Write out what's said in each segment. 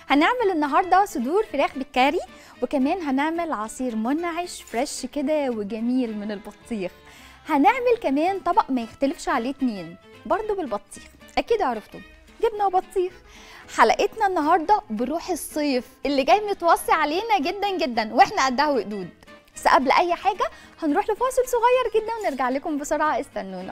هنعمل النهارده صدور فراخ بالكاري وكمان هنعمل عصير منعش فريش كده وجميل من البطيخ هنعمل كمان طبق ما يختلفش عليه اتنين برضه بالبطيخ اكيد عرفتوا جبنه وبطيخ حلقتنا النهارده بروح الصيف اللي جاي متوصي علينا جدا جدا واحنا قدها وقدود بس قبل اي حاجه هنروح لفاصل صغير جدا ونرجع لكم بسرعه استنونا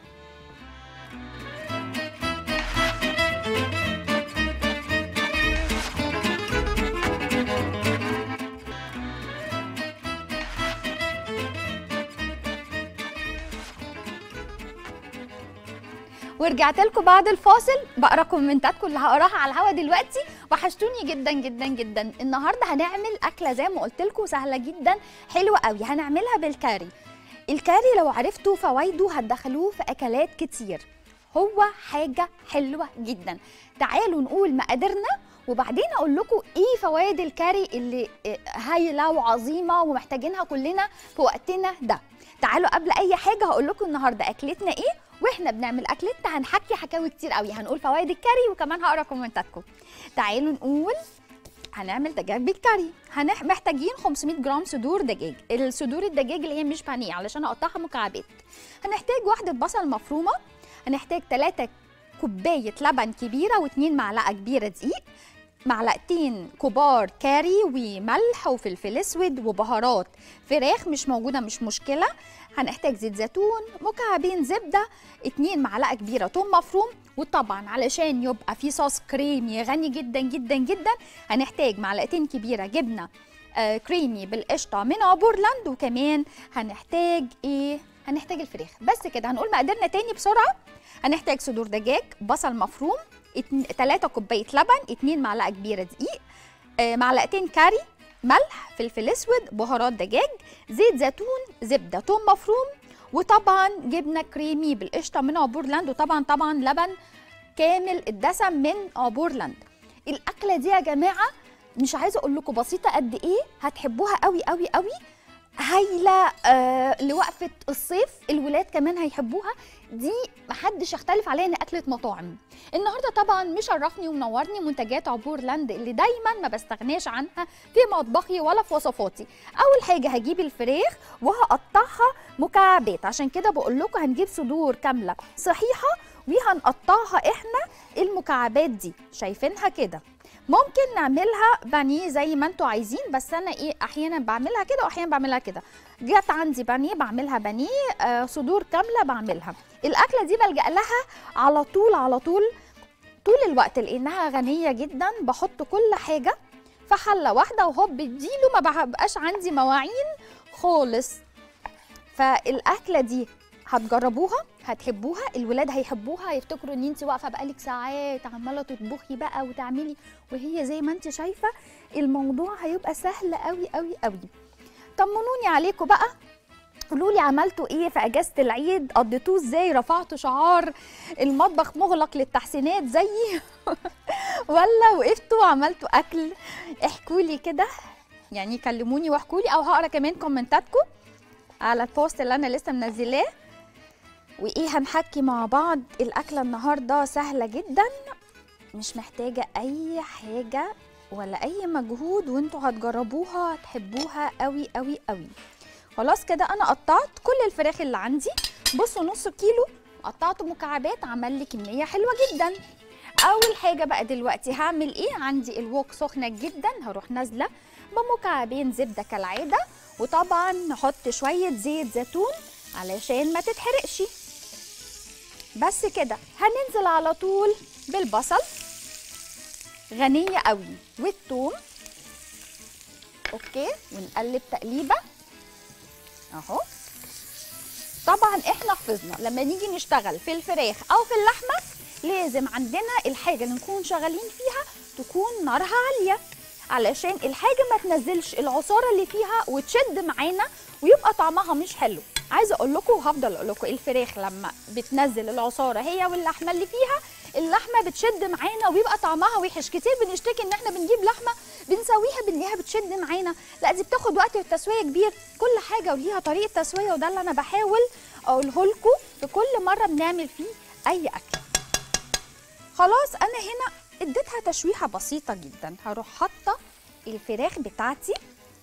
ورجعت لكم بعد الفاصل بقرا كومنتاتكم اللي هقراها على الهوا دلوقتي وحشتوني جدا جدا جدا النهارده هنعمل اكله زي ما قلت لكم سهله جدا حلوه قوي هنعملها بالكاري الكاري لو عرفتوا فوائده هتدخلوه في اكلات كتير هو حاجه حلوه جدا تعالوا نقول مقاديرنا وبعدين اقول لكم ايه فوائد الكاري اللي هايله وعظيمه ومحتاجينها كلنا في وقتنا ده تعالوا قبل اي حاجه هقول لكم النهارده اكلتنا ايه واحنا بنعمل اكلتنا هنحكي حكاوي كتير قوي هنقول فوائد الكاري وكمان هقرا كومنتاتكم تعالوا نقول هنعمل دجاج بالكاري هنح... محتاجين 500 جرام صدور دجاج الصدور الدجاج اللي هي مش بانيه علشان اقطعها مكعبات هنحتاج واحده بصل مفرومه هنحتاج 3 كوبايه لبن كبيره و2 معلقه كبيره دقيق معلقتين كبار كاري وملح وفلفل اسود وبهارات فراخ مش موجوده مش مشكله هنحتاج زيت زيتون مكعبين زبده 2 معلقه كبيره توم مفروم وطبعا علشان يبقى في صوص كريمي غني جدا جدا جدا هنحتاج معلقتين كبيره جبنه آه كريمي بالقشطه من عبورلاند وكمان هنحتاج ايه هنحتاج الفراخ بس كده هنقول مقاديرنا تاني بسرعه هنحتاج صدور دجاج بصل مفروم 3 كوبايه لبن 2 معلقه كبيره دقيق آه معلقتين كاري ملح فلفل اسود بهارات دجاج زيت زيتون زبده توم مفروم وطبعا جبنه كريمي بالقشطه من عبورلاند وطبعا طبعا لبن كامل الدسم من عبورلاند الاكله دي يا جماعه مش عايزه اقول لكم بسيطه قد ايه هتحبوها قوي قوي قوي هايله آه لوقفه الصيف الولاد كمان هيحبوها دي محدش يختلف عليها ان اكله مطاعم النهارده طبعا مشرفني ومنورني منتجات عبور لاند اللي دايما ما بستغناش عنها في مطبخي ولا في وصفاتي اول حاجه هجيب الفراخ وهقطعها مكعبات عشان كده بقول لكم هنجيب صدور كامله صحيحه وهنقطعها احنا المكعبات دي شايفينها كده ممكن نعملها بانيه زي ما انتوا عايزين بس انا ايه احيانا بعملها كده واحيانا بعملها كده جت عندي بانيه بعملها بانيه آه صدور كامله بعملها الاكله دي بلجا لها على طول على طول طول الوقت لانها غنيه جدا بحط كل حاجه في حله واحده وهوب اديله ما بقاش عندي مواعين خالص فالاكله دي هتجربوها هتحبوها الولاد هيحبوها هيفتكروا ان انت واقفه بقالك ساعات عماله تطبخي بقى وتعملي وهي زي ما انت شايفه الموضوع هيبقى سهل قوي قوي قوي طمنوني عليكم بقى قولوا لي عملتوا ايه في اجازه العيد قضيتوه ازاي رفعتوا شعار المطبخ مغلق للتحسينات زيي ولا وقفتوا وعملتوا اكل احكوا لي كده يعني كلموني واحكوا لي او هقرا كمان كومنتاتكم على البوست اللي انا لسه منزلاه وايه هنحكي مع بعض الاكله النهارده سهله جدا مش محتاجه اي حاجه ولا اي مجهود وانتوا هتجربوها هتحبوها قوي قوي قوي خلاص كده انا قطعت كل الفراخ اللي عندي بصوا نص كيلو قطعته مكعبات عمل لي كميه حلوه جدا اول حاجه بقى دلوقتي هعمل ايه عندي الوok سخنه جدا هروح نازله بمكعبين زبده كالعاده وطبعا نحط شويه زيت زيتون علشان ما تتحرقش بس كده هننزل على طول بالبصل غنيه قوي والثوم اوكي ونقلب تقليبه اهو طبعا احنا حفظنا لما نيجي نشتغل في الفراخ او في اللحمه لازم عندنا الحاجه اللي نكون شغالين فيها تكون نارها عاليه علشان الحاجه ما تنزلش العصاره اللي فيها وتشد معانا ويبقى طعمها مش حلو عايزه اقول لكم وهفضل اقول لكم الفراخ لما بتنزل العصاره هي واللحمه اللي فيها اللحمه بتشد معانا وبيبقى طعمها وحش كتير بنشتكي ان احنا بنجيب لحمه بنسويها بنلاقيها بتشد معانا لا دي بتاخد وقت التسويه كبير كل حاجه وليها طريقه تسويه وده اللي انا بحاول اقوله لكم في كل مره بنعمل فيه اي اكل خلاص انا هنا اديتها تشويحه بسيطه جدا هروح حاطه الفراخ بتاعتي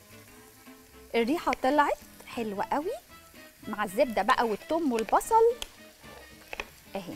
الريحه طلعت حلوه قوي مع الزبده بقى والثوم والبصل اهي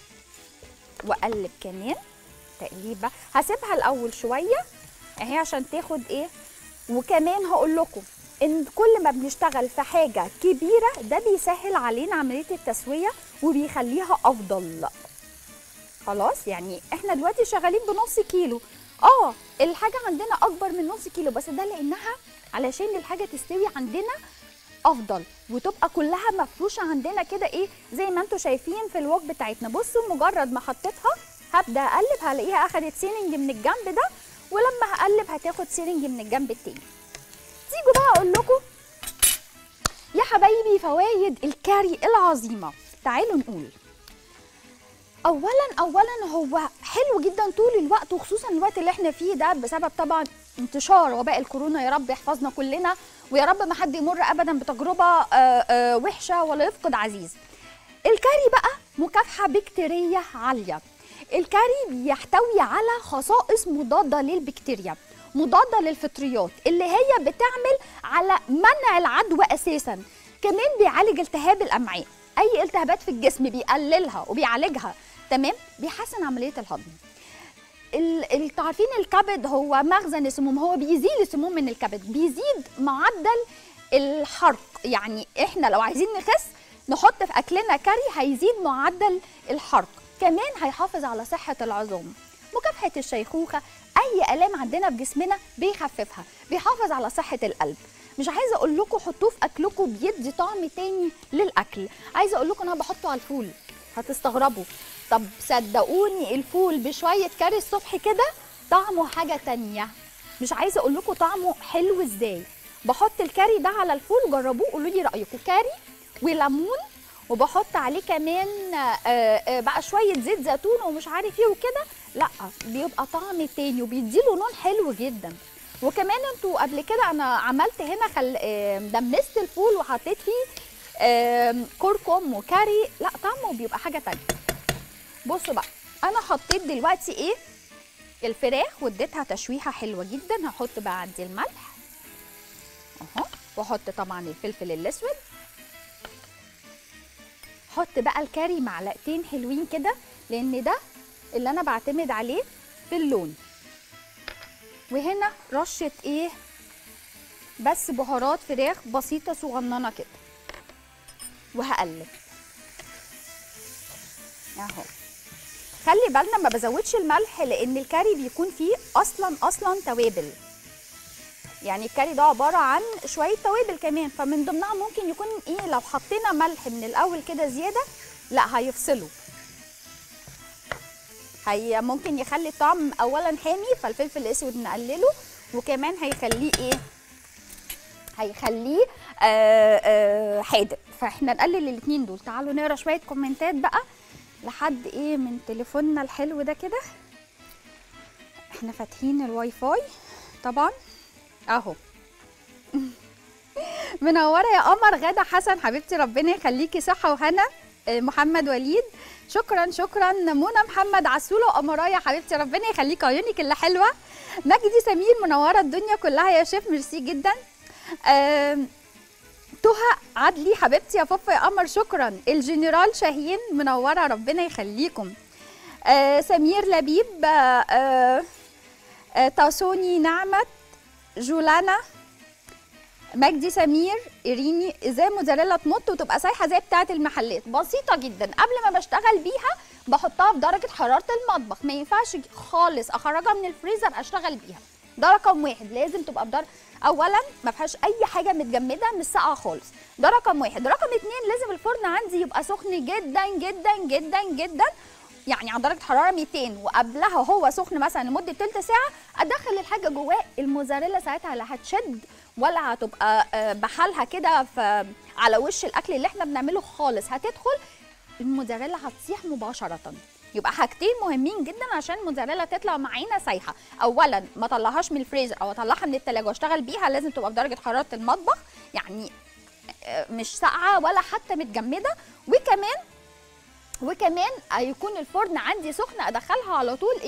واقلب كمان تقليبه هسيبها الاول شويه اهي عشان تاخد ايه وكمان هقول لكم ان كل ما بنشتغل في حاجه كبيره ده بيسهل علينا عمليه التسويه وبيخليها افضل خلاص يعني احنا دلوقتي شغالين بنص كيلو اه الحاجه عندنا اكبر من نص كيلو بس ده لانها علشان الحاجه تستوي عندنا افضل وتبقى كلها مفروشه عندنا كده ايه زي ما انتم شايفين في الوك بتاعتنا بصوا مجرد ما حطيتها هبدا اقلب هلاقيها اخدت سيلنج من الجنب ده ولما هقلب هتاخد سيلنج من الجنب التاني تيجوا بقى اقول لكم يا حبايبي فوائد الكاري العظيمه تعالوا نقول اولا اولا هو حلو جدا طول الوقت وخصوصا الوقت اللي احنا فيه ده بسبب طبعا انتشار وباء الكورونا يا رب يحفظنا كلنا ويا رب ما حد يمر ابدا بتجربه آه، آه، وحشه ولا يفقد عزيز الكاري بقى مكافحه بكتيريه عاليه الكاري بيحتوي على خصائص مضاده للبكتيريا مضاده للفطريات اللي هي بتعمل على منع العدوى اساسا كمان بيعالج التهاب الامعاء اي التهابات في الجسم بيقللها وبيعالجها تمام بيحسن عمليه الهضم ال- ال- تعرفين الكبد هو مخزن السموم هو بيزيل السموم من الكبد بيزيد معدل الحرق يعني احنا لو عايزين نخس نحط في اكلنا كاري هيزيد معدل الحرق كمان هيحافظ على صحه العظام مكافحه الشيخوخه اي الام عندنا في جسمنا بيخففها بيحافظ على صحه القلب مش عايزه اقول لكم حطوه في اكلكم بيدي طعم تاني للاكل عايزه اقول لكم انا بحطه على الفول هتستغربوا طب صدقوني الفول بشويه كاري الصبح كده طعمه حاجه تانية مش عايزه اقول لكم طعمه حلو ازاي بحط الكاري ده على الفول جربوه قولوا لي رايكم كاري وليمون وبحط عليه كمان آه، آه، بقى شويه زيت زيتون ومش عارف ايه وكده لا بيبقى طعم تاني وبيديله لون حلو جدا وكمان انتوا قبل كده انا عملت هنا خل... آه، دمست الفول وحطيت فيه آم، كركم وكاري لا طعمه بيبقى حاجه تانية بصوا بقى انا حطيت دلوقتي ايه الفراخ واديتها تشويحه حلوه جدا هحط بقى عندي الملح اهو واحط طبعا الفلفل الاسود حط بقى الكاري معلقتين حلوين كده لان ده اللي انا بعتمد عليه في اللون وهنا رشه ايه بس بهارات فراخ بسيطه صغننه كده وهقلب اهو خلي بالنا ما بزودش الملح لان الكاري بيكون فيه اصلا اصلا توابل يعني الكاري ده عباره عن شويه توابل كمان فمن ضمنها ممكن يكون ايه لو حطينا ملح من الاول كده زياده لا هيفصله هي ممكن يخلي الطعم اولا حامي فالفلفل الاسود نقلله وكمان هيخليه ايه هيخليه آه آه حادق فاحنا نقلل الاثنين دول تعالوا نقرا شويه كومنتات بقى لحد ايه من تليفوننا الحلو ده كده احنا فاتحين الواي فاي طبعا اهو منوره يا قمر غاده حسن حبيبتي ربنا يخليكي صحه وهنا آه، محمد وليد شكرا شكرا منى محمد عسوله وقمرايه حبيبتي ربنا يخليك عيونك اللي حلوه مجدي سمير منوره الدنيا كلها يا شيف ميرسي جدا آم، تهى عدلي حبيبتي يا فوفا يا قمر شكرا الجنرال شاهين منوره ربنا يخليكم آه سمير لبيب آه آه آه تاسوني نعمت جولانا مجدي سمير إريني ازاي موزاريلا تمط وتبقى سايحه زي بتاعه المحلات بسيطه جدا قبل ما بشتغل بيها بحطها في درجه حراره المطبخ ما ينفعش خالص اخرجها من الفريزر اشتغل بيها ده رقم واحد لازم تبقى بدرجه اولا ما فيهاش اي حاجه متجمده مش ساقعه خالص ده رقم واحد رقم اتنين لازم الفرن عندي يبقى سخن جدا جدا جدا جدا يعني على درجه حراره 200 وقبلها هو سخن مثلا لمده تلت ساعه ادخل الحاجه جواه الموزاريلا ساعتها لا هتشد ولا هتبقى آه، بحالها كده في على وش الاكل اللي احنا بنعمله خالص هتدخل الموزاريلا هتسيح مباشره يبقى حاجتين مهمين جدا عشان الموزاريلا تطلع معانا سايحه اولا ما طلعهاش من الفريزر او اطلعها من التلاجة واشتغل بيها لازم تبقى بدرجه حراره المطبخ يعني آه، مش ساقعه ولا حتى متجمده وكمان وكمان هيكون الفرن عندي سخن ادخلها على طول ايه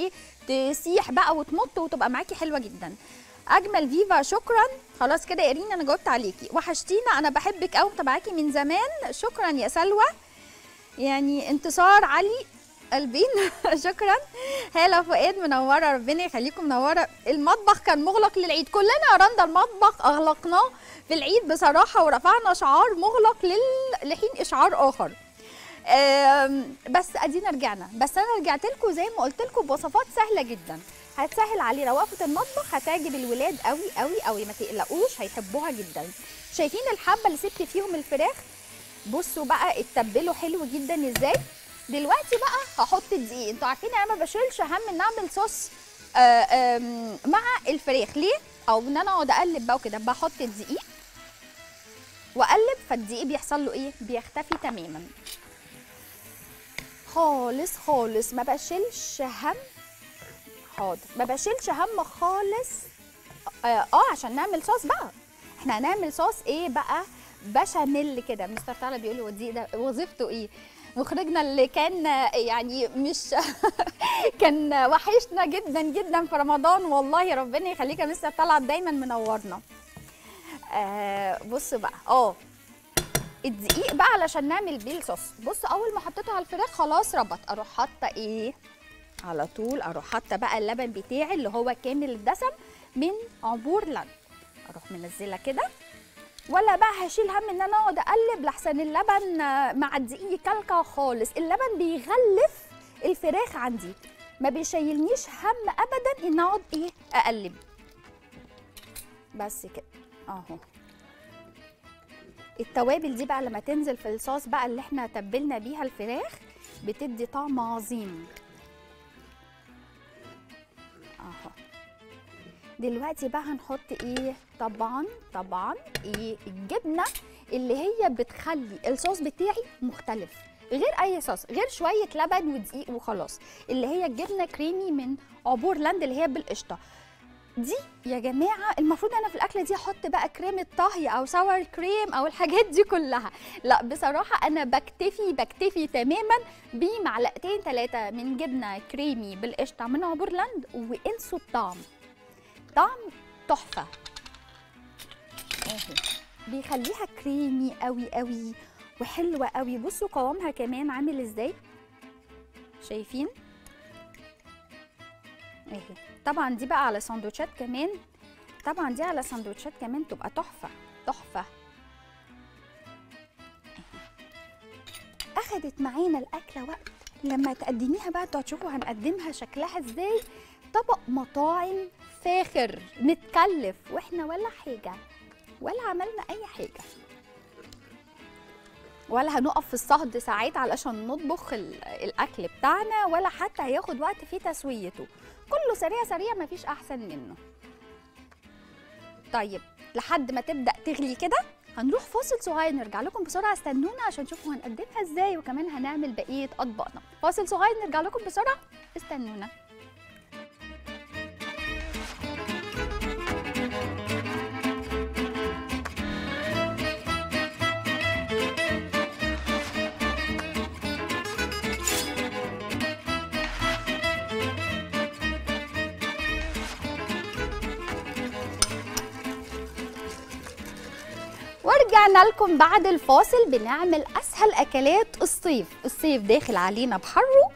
تسيح بقى وتمط وتبقى معاكي حلوه جدا اجمل فيفا شكرا خلاص كده يا رينا انا جاوبت عليكي وحشتينا انا بحبك قوي متابعاكي من زمان شكرا يا سلوى يعني انتصار علي قلبين شكرا هاله فؤاد منوره ربنا يخليكم منوره المطبخ كان مغلق للعيد كلنا يا رندا المطبخ اغلقناه في العيد بصراحه ورفعنا شعار مغلق لل... لحين اشعار اخر آم، بس ادينا رجعنا بس انا رجعت لكم زي ما قلت لكم بوصفات سهله جدا هتسهل علينا وقفه المطبخ هتعجب الولاد قوي قوي قوي ما تقلقوش هيحبوها جدا شايفين الحبه اللي سبت فيهم الفراخ بصوا بقى اتبلوا حلو جدا ازاي دلوقتي بقى هحط الدقيق انتوا عارفين انا ما بشيلش هم ان اعمل صوص آه، آم، مع الفراخ ليه او ان انا اقعد اقلب بقى وكده بحط الدقيق واقلب فالدقيق بيحصل له ايه بيختفي تماما خالص خالص ما بشيلش هم حاضر ما بشيلش هم خالص اه آه، عشان نعمل صوص بقى احنا هنعمل صوص ايه بقى بشاميل كده مستر طارق بيقول لي ودي ده وظيفته ايه مخرجنا اللي كان يعني مش كان وحشنا جدا جدا في رمضان والله ربنا يخليك يا مستر طلعت دايما منورنا آه بصوا بقى اه الدقيق بقى علشان نعمل بيه الصوص بص اول ما حطيته على الفراخ خلاص ربط اروح حاطه ايه على طول اروح حاطه بقى اللبن بتاعي اللي هو كامل الدسم من عبور لن اروح منزله كده ولا بقى هشيل هم ان انا اقعد اقلب لحسن اللبن آه، مع الدقيق يكلكع خالص اللبن بيغلف الفراخ عندي ما بيشيلنيش هم ابدا ان اقعد ايه اقلب بس كده اهو التوابل دي بقى لما تنزل في الصوص بقى اللي احنا تبلنا بيها الفراخ بتدي طعم عظيم اهو دلوقتي بقى هنحط ايه طبعا طبعا ايه الجبنه اللي هي بتخلي الصوص بتاعي مختلف غير اي صوص غير شويه لبن ودقيق وخلاص اللي هي الجبنه كريمي من عبور لاند اللي هي بالقشطه دي يا جماعه المفروض انا في الاكله دي احط بقى كريمه طهي او ساور كريم او الحاجات دي كلها لا بصراحه انا بكتفي بكتفي تماما بمعلقتين ثلاثه من جبنه كريمي بالقشطه من عبور لاند وانسوا الطعم طعم تحفه اهي بيخليها كريمي قوي قوي وحلوه قوي بصوا قوامها كمان عامل ازاي شايفين اهي طبعا دي بقى على سندوتشات كمان طبعا دي على سندوتشات كمان تبقى تحفه تحفه اخدت معانا الاكله وقت لما تقدميها بقى انتوا هتشوفوا هنقدمها شكلها ازاي طبق مطاعم فاخر متكلف واحنا ولا حاجه ولا عملنا اي حاجه ولا هنقف في الصهد ساعات علشان نطبخ ال- الاكل بتاعنا ولا حتى هياخد وقت في تسويته كله سريع سريع مفيش احسن منه طيب لحد ما تبدا تغلي كده هنروح فاصل صغير نرجع لكم بسرعه استنونا عشان نشوفوا هنقدمها ازاي وكمان هنعمل بقيه اطباقنا فاصل صغير نرجع لكم بسرعه استنونا ورجعنا لكم بعد الفاصل بنعمل اسهل اكلات الصيف الصيف داخل علينا بحره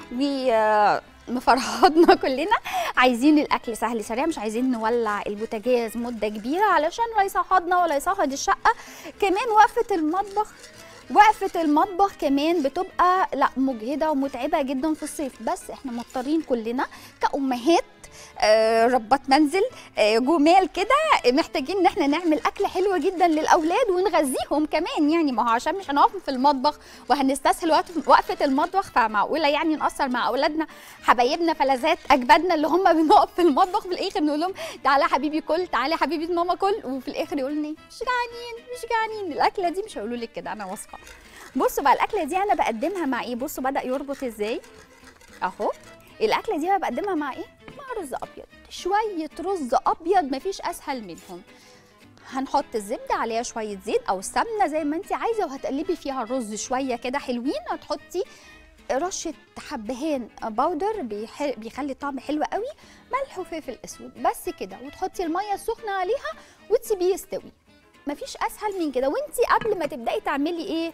ومفرهدنا كلنا عايزين الاكل سهل سريع مش عايزين نولع البوتاجاز مده كبيره علشان لا يصهدنا ولا يصهد الشقه كمان وقفه المطبخ وقفه المطبخ كمان بتبقى لا مجهده ومتعبه جدا في الصيف بس احنا مضطرين كلنا كامهات آه، ربات منزل آه، جمال كده محتاجين ان احنا نعمل اكله حلوه جدا للاولاد ونغذيهم كمان يعني ما هو عشان مش هنقف في المطبخ وهنستسهل وقت- وقفه المطبخ فمعقوله يعني نقصر مع اولادنا حبايبنا فلذات اجدادنا اللي هم بنقف في المطبخ في الاخر نقول لهم تعالى يا حبيبي كل تعالى يا حبيبي ماما كل وفي الاخر يقولوا لنا إيه؟ مش جعانين مش جعانين الاكله دي مش هيقولوا لك كده انا واثقه بصوا بقى الاكله دي انا بقدمها مع ايه بصوا بدا يربط ازاي اهو الاكله دي بقى بقدمها مع ايه مع رز ابيض شويه رز ابيض مفيش اسهل منهم هنحط الزبده عليها شويه زيت او سمنه زي ما انت عايزه وهتقلبي فيها الرز شويه كده حلوين هتحطي رشه حبهان باودر بيح- بيخلي الطعم حلو قوي ملح وفلفل اسود بس كده وتحطي الميه السخنه عليها وتسيبيه يستوي مفيش اسهل من كده وانتي قبل ما تبداي تعملي ايه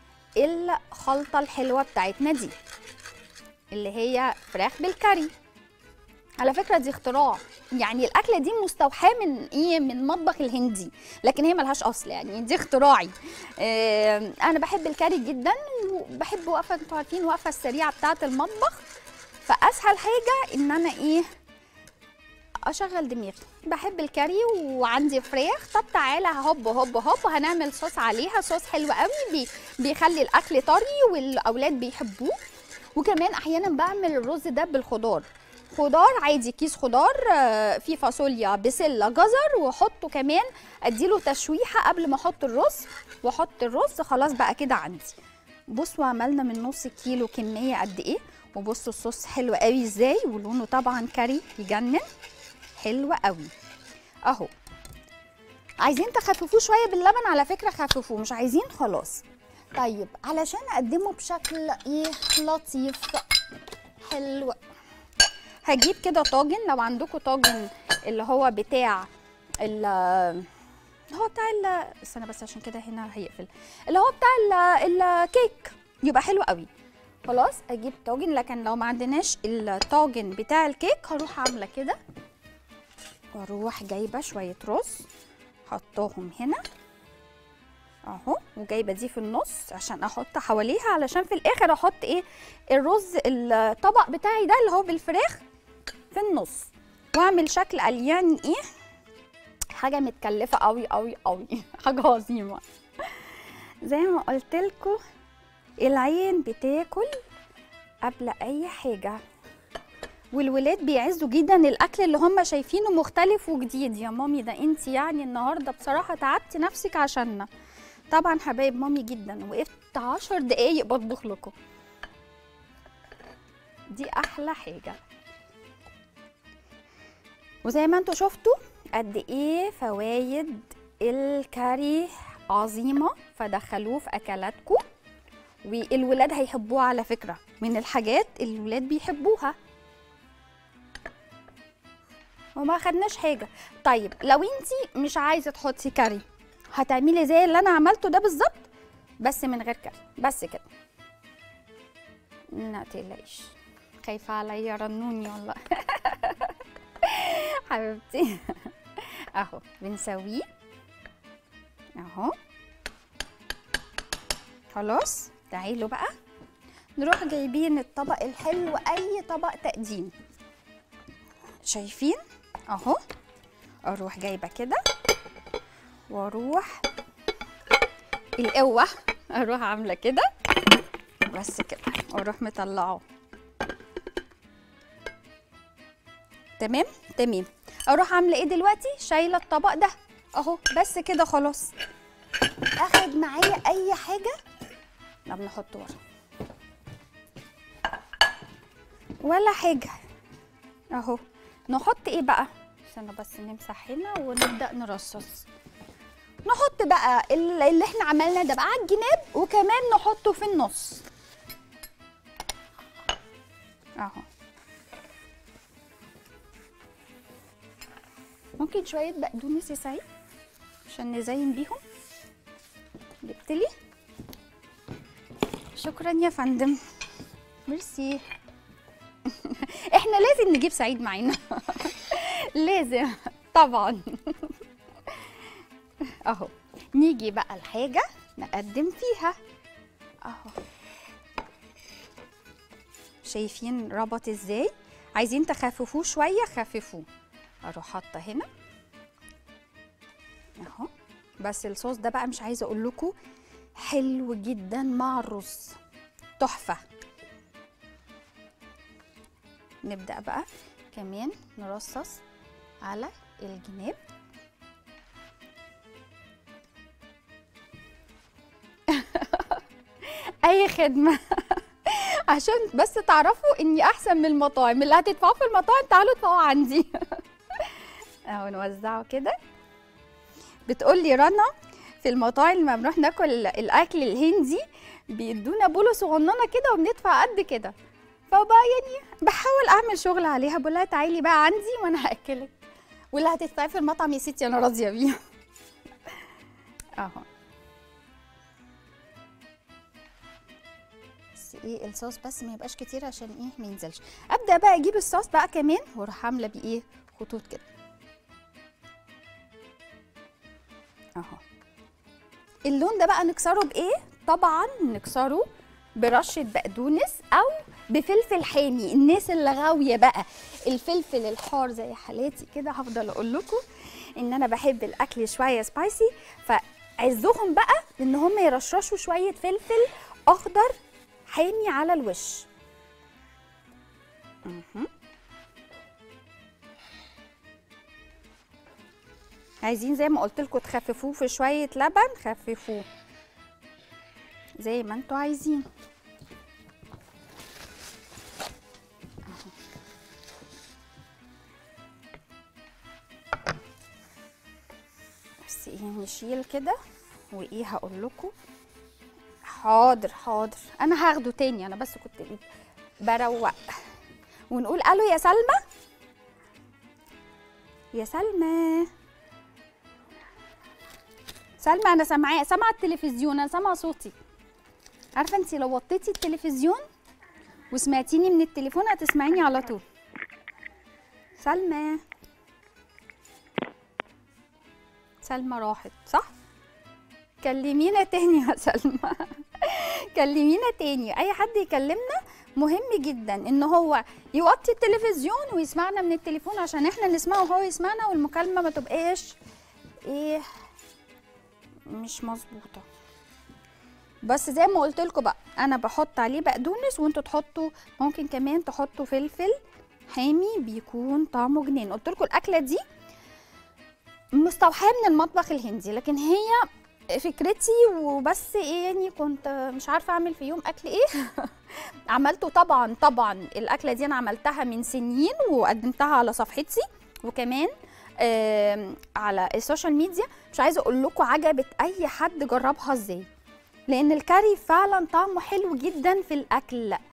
الخلطه الحلوه بتاعتنا دي اللي هي فراخ بالكاري على فكره دي اختراع يعني الاكله دي مستوحاه من ايه من المطبخ الهندي لكن هي ملهاش اصل يعني دي اختراعي آه انا بحب الكاري جدا وبحب وقفه انتوا عارفين الوقفه السريعه بتاعه المطبخ فاسهل حاجه ان انا ايه اشغل دماغي بحب الكاري وعندي فراخ طب تعالى هوب هوب هوب هنعمل صوص عليها صوص حلو قوي بي بيخلي الاكل طري والاولاد بيحبوه وكمان احيانا بعمل الرز ده بالخضار خضار عادي كيس خضار آه، فيه فاصوليا بسله جزر واحطه كمان اديله تشويحه قبل ما احط الرز واحط الرز خلاص بقى كده عندي بصوا عملنا من نص كيلو كميه قد ايه وبصوا الصوص حلو قوي ازاي ولونه طبعا كاري يجنن حلو قوي اهو عايزين تخففوه شويه باللبن على فكره خففوه مش عايزين خلاص طيب علشان اقدمه بشكل ايه لطيف حلو هجيب كده طاجن لو عندكم طاجن اللي هو بتاع ال هو بتاع ال استنى بس عشان كده هنا هيقفل اللي هو بتاع ال- الكيك يبقى حلو قوي خلاص اجيب طاجن لكن لو ما عندناش الطاجن بتاع الكيك هروح عامله كده واروح جايبه شويه رز حطاهم هنا اهو وجايبه دي في النص عشان احط حواليها علشان في الاخر احط ايه الرز الطبق بتاعي ده اللي هو بالفراخ في النص واعمل شكل قليان ايه حاجه متكلفه قوي قوي قوي حاجه عظيمه زي ما قلت لكم العين بتاكل قبل اي حاجه والولاد بيعزوا جدا الاكل اللي هم شايفينه مختلف وجديد يا مامي ده انت يعني النهارده بصراحه تعبتي نفسك عشاننا طبعا حبايب مامي جدا وقفت عشر دقايق بطبخ لكم دي احلى حاجه وزي ما انتوا شفتوا قد ايه فوايد الكاري عظيمه فدخلوه في اكلاتكم والولاد هيحبوها على فكره من الحاجات اللي الولاد بيحبوها وما خدناش حاجه طيب لو انتي مش عايزه تحطي كاري هتعملي زي اللي انا عملته ده بالظبط بس من غير كاري بس كده ما تقلقيش خايفه عليا رنوني والله حبيبتي اهو بنسويه اهو خلاص تعالوا بقى نروح جايبين الطبق الحلو اي طبق تقديم شايفين اهو اروح جايبه كده واروح القوه اروح عامله كده بس كده واروح مطلعه تمام تمام اروح عامله ايه دلوقتي شايله الطبق ده اهو بس كده خلاص اخد معايا اي حاجه طب نحطه ورا ولا حاجه اهو نحط ايه بقى استنى بس نمسح هنا ونبدا نرصص نحط بقى ال- اللي احنا عملناه ده بقى على الجناب وكمان نحطه في النص اهو ممكن شويه بقدونس يا سعيد عشان نزين بيهم جبتلي شكرا يا فندم ميرسي احنا لازم نجيب سعيد معانا لازم طبعا اهو نيجي بقى الحاجه نقدم فيها اهو شايفين ربط ازاي عايزين تخففوه شويه خففوه اروح حاطه هنا اهو بس الصوص ده بقى مش عايزه اقول لكم حلو جدا مع الرز تحفه نبدا بقى كمان نرصص على الجناب اي خدمه عشان بس تعرفوا اني احسن من المطاعم اللي هتدفعوه في المطاعم تعالوا ادفعوا عندي اهو نوزعه كده بتقول لي رنا في المطاعم لما بنروح ناكل الاكل الهندي بيدونا بولو صغننه كده وبندفع قد كده فبقى يعني بحاول اعمل شغل عليها بقول لها تعالي بقى عندي وانا هاكلك واللي هتدفعي في المطعم يا ستي انا راضيه بيه اهو بس ايه الصوص بس ما يبقاش كتير عشان ايه ما ينزلش ابدا بقى اجيب الصوص بقى كمان واروح عامله بايه خطوط كده اهو اللون ده بقى نكسره بايه طبعا نكسره برشه بقدونس او بفلفل حامي الناس اللي غاويه بقى الفلفل الحار زي حالاتي كده هفضل اقول لكم ان انا بحب الاكل شويه سبايسي فعزهم بقى ان هم يرشرشوا شويه فلفل اخضر حامي على الوش مهم. عايزين زي ما قلت لكم تخففوه في شويه لبن خففوه زي ما انتوا عايزين أهو. بس ايه نشيل كده وايه هقول لكم حاضر حاضر انا هاخده تاني انا بس كنت بروق ونقول الو يا سلمى يا سلمى سلمى انا سامعاه سامعه التلفزيون انا سامعه صوتي عارفه انت لو وطيتي التلفزيون وسمعتيني من التليفون هتسمعيني على طول سلمى سلمى راحت صح كلمينا تاني يا سلمى كلمينا تاني اي حد يكلمنا مهم جدا ان هو يوطي التلفزيون ويسمعنا من التليفون عشان احنا نسمعه وهو يسمعنا والمكالمه ما تبقاش ايه مش مظبوطه بس زي ما قلت لكم بقى انا بحط عليه بقدونس وانتوا تحطوا ممكن كمان تحطوا فلفل حامي بيكون طعمه جنان قلت لكم الاكله دي مستوحاه من المطبخ الهندي لكن هي فكرتي وبس ايه يعني كنت مش عارفه اعمل في يوم اكل ايه عملته طبعا طبعا الاكله دي انا عملتها من سنين وقدمتها على صفحتي وكمان آم، على السوشيال ميديا مش عايزه اقول لكم عجبت اي حد جربها ازاي لان الكاري فعلا طعمه حلو جدا في الاكل